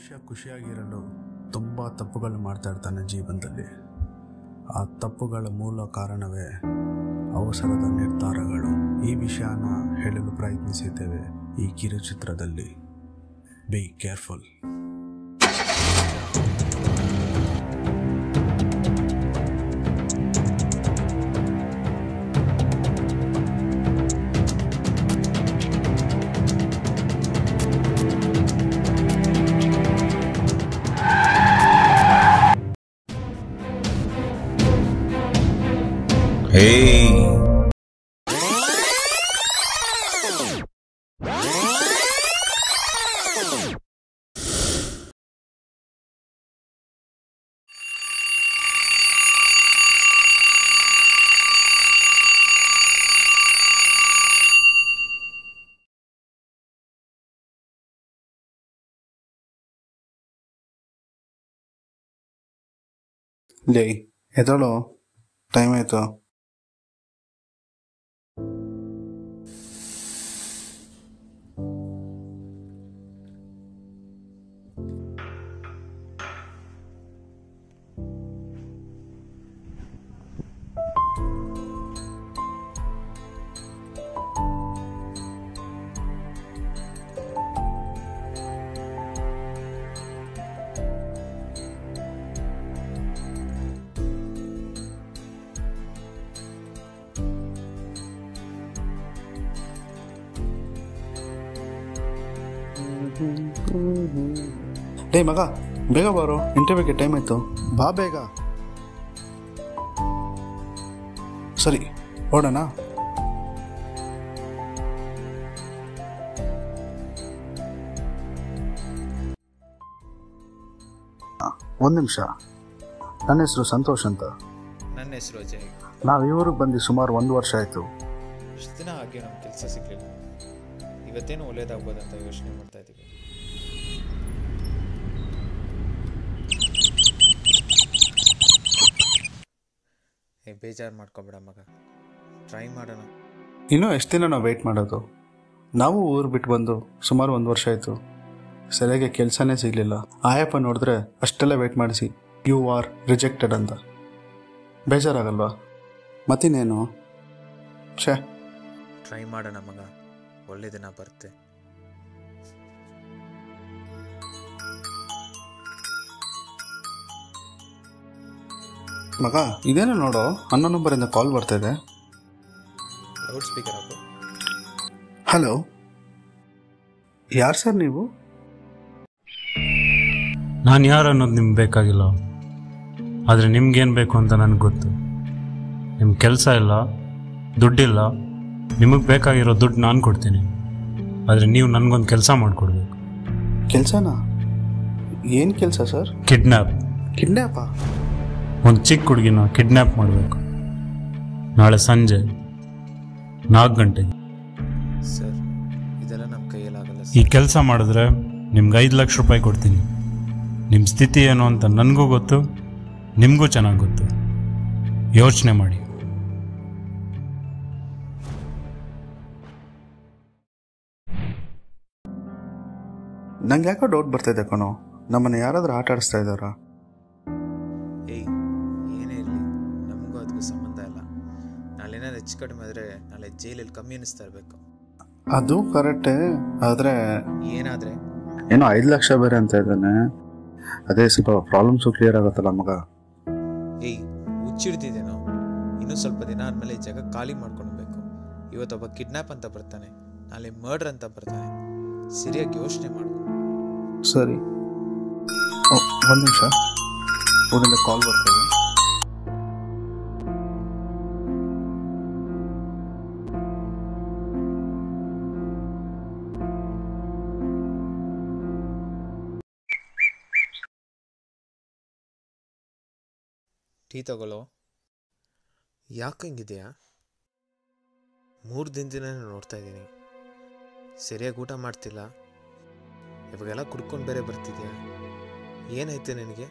ಮನುಷ್ಯ ಖುಷಿಯಾಗಿರಲು ತುಂಬ ತಪ್ಪುಗಳು ಮಾಡ್ತಾ ಇರ್ತಾನೆ ಜೀವನದಲ್ಲಿ ಆ ತಪ್ಪುಗಳ ಮೂಲ ಕಾರಣವೇ ಅವಸರದ ನಿರ್ಧಾರಗಳು ಈ ವಿಷಯನ ಹೇಳಲು ಪ್ರಯತ್ನಿಸಿದ್ದೇವೆ ಈ ಕಿರುಚಿತ್ರದಲ್ಲಿ ಬಿ ಕೇರ್ಫುಲ್ Hey. ಲೇ ಎದಳು ಟೈಮ್ ಆಯಿತು ಡೇ ಮಗ ಬೇಗ ಬಾರೋ ಇಂಟರ್ವ್ಯೂಗೆ ಟೈಮ್ ಆಯಿತು ಬಾ ಬೇಗ ಸರಿ ಓಡೋಣ ಒಂದು ನಿಮಿಷ ನನ್ನ ಹೆಸರು ಸಂತೋಷ್ ಅಂತ ನನ್ನ ಹೆಸರು ಅಜಯ್ ನಾವು ಈ ಊರಿಗೆ ಬಂದು ಸುಮಾರು ಒಂದು ವರ್ಷ ಆಯಿತು ಇಷ್ಟು ದಿನ ಹಾಗೆ ನಮ್ಮ ಕೆಲಸ ಸಿಗಲಿಲ್ಲ ಇವತ್ತೇನು ಒಳ್ಳೇದಾಗ್ಬೋದಂತ ಯೋಚನೆ ಮಾಡ್ತಾ ಇದ್ದೀವಿ ಏ ಬೇಜಾರು ಮಾಡ್ಕೊಬೇಡ ಮಗ ಟ್ರೈ ಮಾಡೋಣ ಇನ್ನೂ ಎಷ್ಟು ದಿನ ನಾವು ವೆಯ್ಟ್ ಮಾಡೋದು ನಾವು ಊರು ಬಿಟ್ಟು ಬಂದು ಸುಮಾರು ಒಂದು ವರ್ಷ ಆಯಿತು ಸರಿಯಾಗಿ ಕೆಲಸನೇ ಸಿಗಲಿಲ್ಲ ಆಯಪ್ಪ ನೋಡಿದ್ರೆ ಅಷ್ಟೆಲ್ಲ ವೆಯ್ಟ್ ಮಾಡಿಸಿ ಯು ಆರ್ ರಿಜೆಕ್ಟೆಡ್ ಅಂತ ಬೇಜಾರಾಗಲ್ವಾ ಮತ್ತಿನ್ನೇನು ಛೇ ಟ್ರೈ ಮಾಡೋಣ ಮಗ ಒಳ್ಳೆ ದಿನ ಬರುತ್ತೆ ಮಗ ಇದೇನೋ ನೋಡೋ ಅನ್ನೋ ನಂಬರಿಂದ ಕಾಲ್ ಬರ್ತಾ ಇದೆ ಲೌಡ್ ಸ್ಪೀಕರ್ ಹಾಕು ಹಲೋ ಯಾರು ಸರ್ ನೀವು ನಾನು ಯಾರು ಅನ್ನೋದು ನಿಮ್ಗೆ ಬೇಕಾಗಿಲ್ಲ ಆದರೆ ನಿಮ್ಗೇನು ಬೇಕು ಅಂತ ನನಗೆ ಗೊತ್ತು ನಿಮ್ಮ ಕೆಲಸ ಇಲ್ಲ ದುಡ್ಡಿಲ್ಲ ನಿಮಗೆ ಬೇಕಾಗಿರೋ ದುಡ್ಡು ನಾನು ಕೊಡ್ತೀನಿ ಆದರೆ ನೀವು ನನಗೊಂದು ಕೆಲಸ ಮಾಡಿಕೊಡ್ಬೇಕು ಕೆಲಸನಾ ಏನು ಕೆಲಸ ಸರ್ ಕಿಡ್ನ್ಯಾಪ್ ಕಿಡ್ನ್ಯಾಪಾ ಒಂದು ಚಿಕ್ಕ ಹುಡುಗಿನ ಕಿಡ್ನ್ಯಾಪ್ ಮಾಡಬೇಕು ನಾಳೆ ಸಂಜೆ ನಾಲ್ಕು ಗಂಟೆಗೆ ಸರ್ ಇದೆಲ್ಲ ನಮ್ಮ ಕೈಯಲ್ಲಾಗಲ್ಲ ಈ ಸರ್ ಕೆಲಸ ಮಾಡಿದ್ರೆ ನಿಮ್ಗೆ ಐದು ಲಕ್ಷ ರೂಪಾಯಿ ಕೊಡ್ತೀನಿ ನಿಮ್ಮ ಸ್ಥಿತಿ ಏನು ಅಂತ ನನಗೂ ಗೊತ್ತು ನಿಮಗೂ ಚೆನ್ನಾಗಿ ಗೊತ್ತು ಯೋಚನೆ ಮಾಡಿ ನಂಗೆ ಯಾಕೋ ಡೌಟ್ ಬರ್ತಾಯಿದೆ ಕಣೋ ನಮ್ಮನ್ನು ಯಾರಾದರೂ ಆಟ ಆಡಿಸ್ತಾ ಇದ್ದಾರಾ ಏಯ್ ಏನೇ ಇರಲಿ ನಮಗೂ ಅದಕ್ಕೂ ಸಂಬಂಧ ಇಲ್ಲ ನಾಳೆ ಏನಾದ್ರು ಹೆಚ್ಚು ಕಡಿಮೆ ಆದರೆ ನಾಳೆ ಜೈಲಲ್ಲಿ ಕಮ್ಮಿ ಅನ್ನಿಸ್ತಾ ಇರಬೇಕು ಅದು ಕರೆಕ್ಟೇ ಆದರೆ ಏನಾದರೆ ಏನೋ ಐದು ಲಕ್ಷ ಬೇರೆ ಅಂತ ಇದ್ದಾನೆ ಅದೇ ಸ್ವಲ್ಪ ಪ್ರಾಬ್ಲಮ್ಸು ಕ್ಲಿಯರ್ ಆಗುತ್ತಲ್ಲ ಮಗ ಏಯ್ ಹುಚ್ಚಿಡ್ತಿದ್ದೇನೋ ಇನ್ನೂ ಸ್ವಲ್ಪ ದಿನ ಆದಮೇಲೆ ಈ ಜಾಗ ಖಾಲಿ ಮಾಡ್ಕೊಳ್ಬೇಕು ಇವತ್ತೊಬ್ಬ ಕಿಡ್ನ್ಯಾಪ್ ಅಂತ ಬರ್ತಾನೆ ನಾಳೆ ಮರ್ಡರ್ ಅಂತ ಬರ್ತಾನೆ ಸರಿಯಾಗಿ ಯೋಚನೆ ಮಾಡು ಸರಿ ಒಂದು ನಿಮಿಷ ಊರಿಂದ ಕಾಲ್ ಬರ್ತದೆ ಟೀ ತಗೊಳ್ಳೋ ಯಾಕೆ ಹಿಂಗಿದೆಯಾ ಮೂರು ದಿನದಿಂದ ನೋಡ್ತಾ ಇದ್ದೀನಿ ಸರಿಯಾಗಿ ಊಟ ಮಾಡ್ತಿಲ್ಲ ಇವಾಗೆಲ್ಲ ಕುಡ್ಕೊಂಡು ಬೇರೆ ಬರ್ತಿದ್ಯಾ ಏನೈತೆ ನಿನಗೆ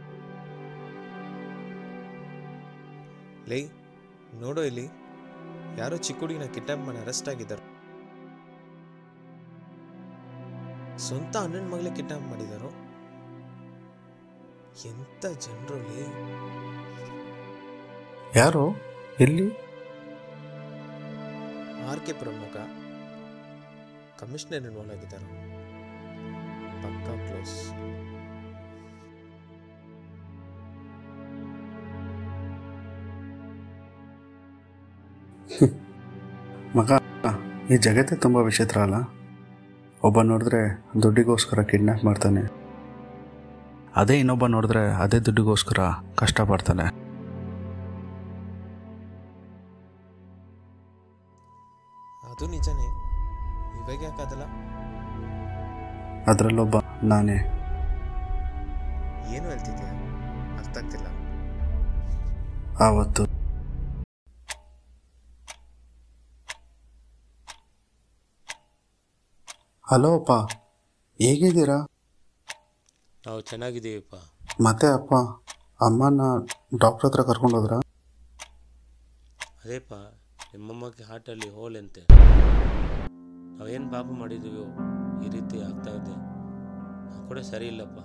ಲೈ ನೋಡೋ ಇಲ್ಲಿ ಯಾರೋ ಚಿಕ್ಕ ಹುಡುಗಿನ ಕಿಡ್ನಾಪ್ ಮಾಡಿ ಅರೆಸ್ಟ್ ಆಗಿದ್ದಾರೆ ಸ್ವಂತ ಅಣ್ಣನ ಮಗಳೇ ಕಿಡ್ನಾಪ್ ಮಾಡಿದಾರೋ ಎಂತ ಜನರಲ್ಲಿ ಯಾರು ಎಲ್ಲಿ ಆರ್ ಕೆ ಪ್ರಮುಖ ಕಮಿಷನರ್ ಇನ್ವಾಲ್ವ್ ಆಗಿದ್ದಾರೆ ಪಕ್ಕಾ ಕ್ಲೋಸ್ ಮಗ ಈ ಜಗತ್ತೇ ತುಂಬ ವಿಚಿತ್ರ ಅಲ್ಲ ಒಬ್ಬ ನೋಡಿದ್ರೆ ದುಡ್ಡಿಗೋಸ್ಕರ ಕಿಡ್ನಾಪ್ ಮಾಡ್ತಾನೆ ಅದೇ ಇನ್ನೊಬ್ಬ ನೋಡಿದ್ರೆ ಅದೇ ದುಡ್ಡಿಗೋಸ್ಕರ ಕಷ್ಟಪಡ್ತಾನೆ ಅದು ನಿಜನೇ ಇವಾಗ ಯಾಕಾದಲ್ಲ ಅದರಲ್ಲೊಬ್ಬ ನಾನೇ ಏನು ಹೇಳ್ತಿದ್ಯಾ ಅರ್ಥ ಆಗ್ತಿಲ್ಲ ಆವತ್ತು ಹಲೋ ಅಪ್ಪ ಹೇಗಿದ್ದೀರಾ ನಾವು ಚೆನ್ನಾಗಿದ್ದೀವಿಪ್ಪ ಮತ್ತೆ ಅಪ್ಪ ಅಮ್ಮನ ಡಾಕ್ಟ್ರ್ ಹತ್ರ ಕರ್ಕೊಂಡೋದ್ರ ಅದೇಪ್ಪ ನಿಮ್ಮಮ್ಮಗೆ ಹಾರ್ಟಲ್ಲಿ ಹೋಲ್ ಅಂತೆ ನಾವೇನು ಪಾಪ ಮಾಡಿದ್ದೀವೋ ಈ ರೀತಿ ಆಗ್ತಾ ಇದೆ ನಾವು ಕೂಡ ಸರಿ ಇಲ್ಲಪ್ಪ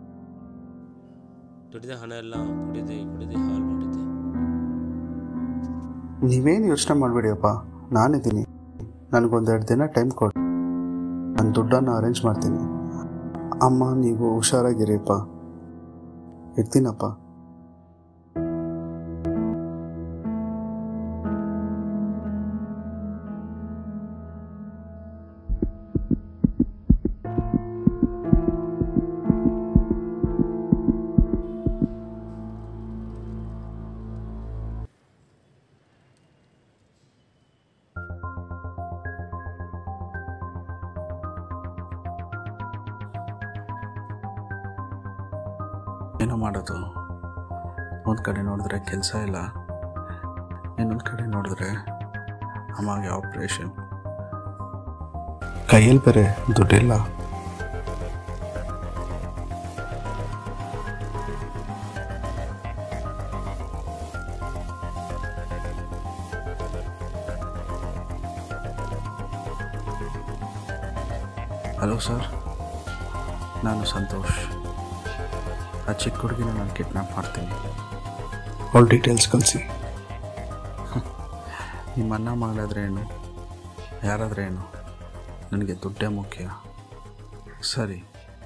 ದುಡಿದ ಹಣ ಎಲ್ಲ ಕುಡಿದು ಕುಡಿದು ಹಾಳು ಮಾಡಿದ್ದೆ ನೀವೇನು ಯೋಚನೆ ಮಾಡಬೇಡಿಯಪ್ಪ ನಾನಿದ್ದೀನಿ ನನಗೊಂದೆರಡು ದಿನ ಟೈಮ್ ಕೊಡಿ ನಾನು ದುಡ್ಡನ್ನು ಅರೇಂಜ್ ಮಾಡ್ತೀನಿ ಅಮ್ಮ ನೀವು ಹುಷಾರಾಗಿರಿಯಪ್ಪ ಇರ್ತೀನಪ್ಪ ಏನೋ ಮಾಡೋದು ಒಂದು ಕಡೆ ನೋಡಿದ್ರೆ ಕೆಲಸ ಇಲ್ಲ ಇನ್ನೊಂದು ಕಡೆ ನೋಡಿದ್ರೆ ಅಮ್ಮಗೆ ಆಪ್ರೇಷನ್ ಕೈಯಲ್ಲಿ ಬೇರೆ ದುಡ್ಡಿಲ್ಲ ಹಲೋ ಸರ್ ನಾನು ಸಂತೋಷ್ ಆ ಚಿಕ್ಕ ಹುಡುಗಿನ ನಾನು ಕಿಡ್ನಾಪ್ ಮಾಡ್ತೀನಿ ಆಲ್ ಡೀಟೇಲ್ಸ್ ಕಳಿಸಿ ನಿಮ್ಮ ಅಣ್ಣ ಮಗಳಾದ್ರೆ ಏನು ಯಾರಾದ್ರೆ ಏನು ನನಗೆ ದುಡ್ಡೇ ಮುಖ್ಯ ಸರಿ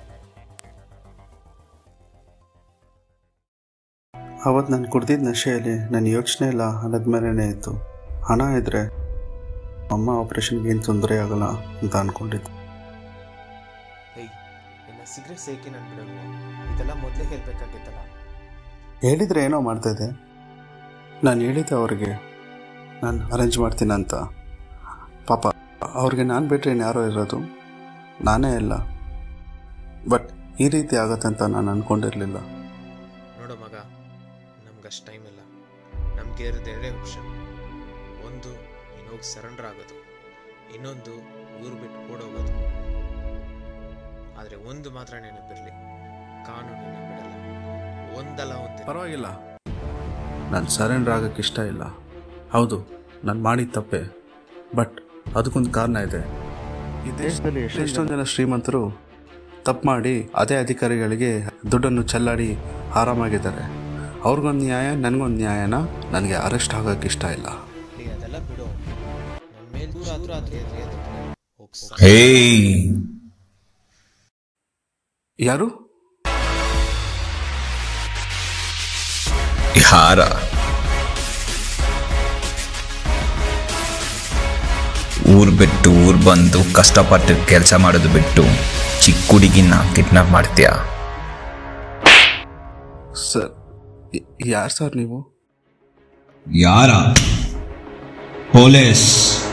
ಅವತ್ತು ನಾನು ಕುಡ್ದಿದ್ದ ನಶೆಯಲ್ಲಿ ನನ್ನ ಯೋಚನೆ ಇಲ್ಲ ಹಣದ ಮೇಲೇ ಇತ್ತು ಹಣ ಇದ್ದರೆ ಅಮ್ಮ ಆಪ್ರೇಷನ್ಗೆ ಏನು ತೊಂದರೆ ಆಗಲ್ಲ ಅಂತ ಅಂದ್ಕೊಂಡಿದ್ದೆ ಏಯ್ ನಿನ್ನ ಸಿಗರೆಟ್ ಸೇಕಿ ನಾನು ಬಿಡಲ್ವ ಇದೆಲ್ಲ ಮೊದಲೇ ಹೇಳ್ಬೇಕಾಗಿತ್ತಲ್ಲ ಹೇಳಿದರೆ ಏನೋ ಮಾಡ್ತಾಯಿದ್ದೆ ನಾನು ಹೇಳಿದ್ದೆ ಅವ್ರಿಗೆ ನಾನು ಅರೇಂಜ್ ಮಾಡ್ತೀನಿ ಅಂತ ಪಾಪ ಅವ್ರಿಗೆ ನಾನು ಬಿಟ್ಟರೆ ಇನ್ಯಾರೋ ಇರೋದು ನಾನೇ ಇಲ್ಲ ಬಟ್ ಈ ರೀತಿ ಆಗತ್ತಂತ ನಾನು ಅಂದ್ಕೊಂಡಿರಲಿಲ್ಲ ನೋಡು ಮಗ ನಮ್ಗಷ್ಟು ಟೈಮ್ ಇಲ್ಲ ನಮಗೆ ಇರೋದು ಎರಡೇ ಆಪ್ಷನ್ ಒಂದು ನೀನು ಹೋಗಿ ಸರೆಂಡರ್ ಆಗೋದು ಇನ್ನೊಂದು ಊರು ಬಿಟ್ಟು ಓಡೋಗೋದು ಆದರೆ ಒಂದು ಮಾತ್ರ ನೆನಪಿರಲಿ ಕಾನೂನಿನ ಬಿಡಲ್ಲ ಒಂದಲ್ಲ ಒಂದು ಪರವಾಗಿಲ್ಲ ನಾನು ಸರೆಂಡರ್ ಆಗೋಕ್ಕೆ ಇಷ್ಟ ಇಲ್ಲ ಹೌದು ನಾನು ಮಾಡಿದ ತಪ್ಪೆ ಬಟ್ ಅದಕ್ಕೊಂದು ಕಾರಣ ಇದೆ ಈ ದೇಶದಲ್ಲಿ ಎಷ್ಟೊಂದು ಜನ ಶ್ರೀಮಂತರು ತಪ್ಪು ಮಾಡಿ ಅದೇ ಅಧಿಕಾರಿಗಳಿಗೆ ದುಡ್ಡನ್ನು ಚೆಲ್ಲಾಡಿ ಆರಾಮಾಗಿದ್ದಾರೆ ಅವ್ರಿಗೊಂದು ನ್ಯಾಯ ನನಗೊಂದು ನ್ಯಾಯನ ನನಗೆ ಅರೆಸ್ಟ್ ಆಗೋಕ್ಕೆ ಇಷ್ಟ ಇಲ್ಲ ಏ, ಅದೆಲ್ಲ ಬಿಡು ನನ್ನ ಮೇಲೆ ದೂರ ಆದ್ರೂ ಆದ್ರೆ ಹೋಗಿ ಹೇಯ್ ಯಾರು ಯಾರ ಊರ್ ಬಿಟ್ಟು ಊರ್ ಬಂದು ಕಷ್ಟಪಟ್ಟು ಕೆಲಸ ಮಾಡೋದು ಬಿಟ್ಟು ಚಿಕ್ಕ ಹುಡುಗಿನ ಕಿಡ್ನಾಪ್ ಮಾಡ್ತೀಯಾ ಸರ್ ಯಾರು ಸರ್ ನೀವು ಯಾರ ಪೊಲೀಸ್